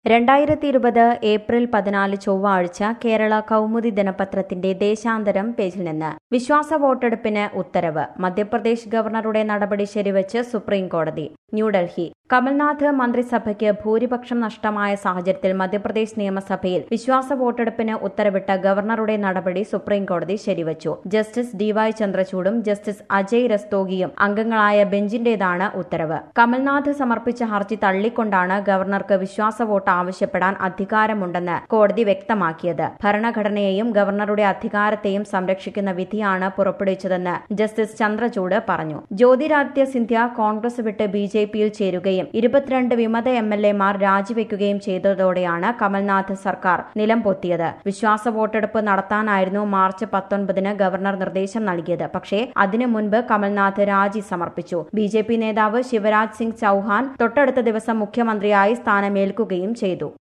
രണ്ടായിരത്തി ഇരുപത് ഏപ്രിൽ പതിനാല് ചൊവ്വാഴ്ച കേരള കൗമുദി ദിനപത്രത്തിന്റെ ദേശാന്തരം പേജിൽ നിന്ന് വിശ്വാസ വോട്ടെടുപ്പിന് ഉത്തരവ് മധ്യപ്രദേശ് ഗവർണറുടെ നടപടി ശരിവച്ച് സുപ്രീം കോടതി ന്യൂഡൽഹി കമൽനാഥ് മന്ത്രിസഭയ്ക്ക് ഭൂരിപക്ഷം നഷ്ടമായ സാഹചര്യത്തിൽ മധ്യപ്രദേശ് നിയമസഭയിൽ വിശ്വാസ വോട്ടെടുപ്പിന് ഉത്തരവിട്ട ഗവർണറുടെ നടപടി സുപ്രീം കോടതി ശരിവച്ചു ജസ്റ്റിസ് ഡിവൈ ചന്ദ്രചൂഡും ജസ്റ്റിസ് അജയ് രസ്തോഗിയും അംഗങ്ങളായ ബെഞ്ചിന്റേതാണ് ഉത്തരവ് കമൽനാഥ് സമർപ്പിച്ച ഹർജി തള്ളിക്കൊണ്ടാണ് ഗവർണർക്ക് വിശ്വാസ വോട്ട് ആവശ്യപ്പെടാൻ അധികാരമുണ്ടെന്ന് കോടതി വ്യക്തമാക്കിയത് ഭരണഘടനയെയും ഗവർണറുടെ അധികാരത്തെയും സംരക്ഷിക്കുന്ന വിധിയാണ് പുറപ്പെടുവിച്ചതെന്ന് ജസ്റ്റിസ് ചന്ദ്രചൂഡ് പറഞ്ഞു ജ്യോതിരാദിത്യ സിന്ധ്യ കോൺഗ്രസ് വിട്ട് ബി ജെ പിയിൽ ചേരുകയും ഇരുപത്തിരണ്ട് വിമത എം എൽ എമാർ രാജിവെക്കുകയും ചെയ്തതോടെയാണ് കമൽനാഥ് സർക്കാർ നിലം പൊത്തിയത് വിശ്വാസ വോട്ടെടുപ്പ് നടത്താനായിരുന്നു മാർച്ച് പത്തൊൻപതിന് ഗവർണർ നിർദ്ദേശം നൽകിയത് പക്ഷേ അതിനു മുൻപ് കമൽനാഥ് രാജി സമർപ്പിച്ചു ബി ജെ പി നേതാവ് ശിവരാജ് സിംഗ് ചൌഹാൻ തൊട്ടടുത്ത ദിവസം മുഖ്യമന്ത്രിയായി സ്ഥാനമേൽക്കുകയും ചെയ്തു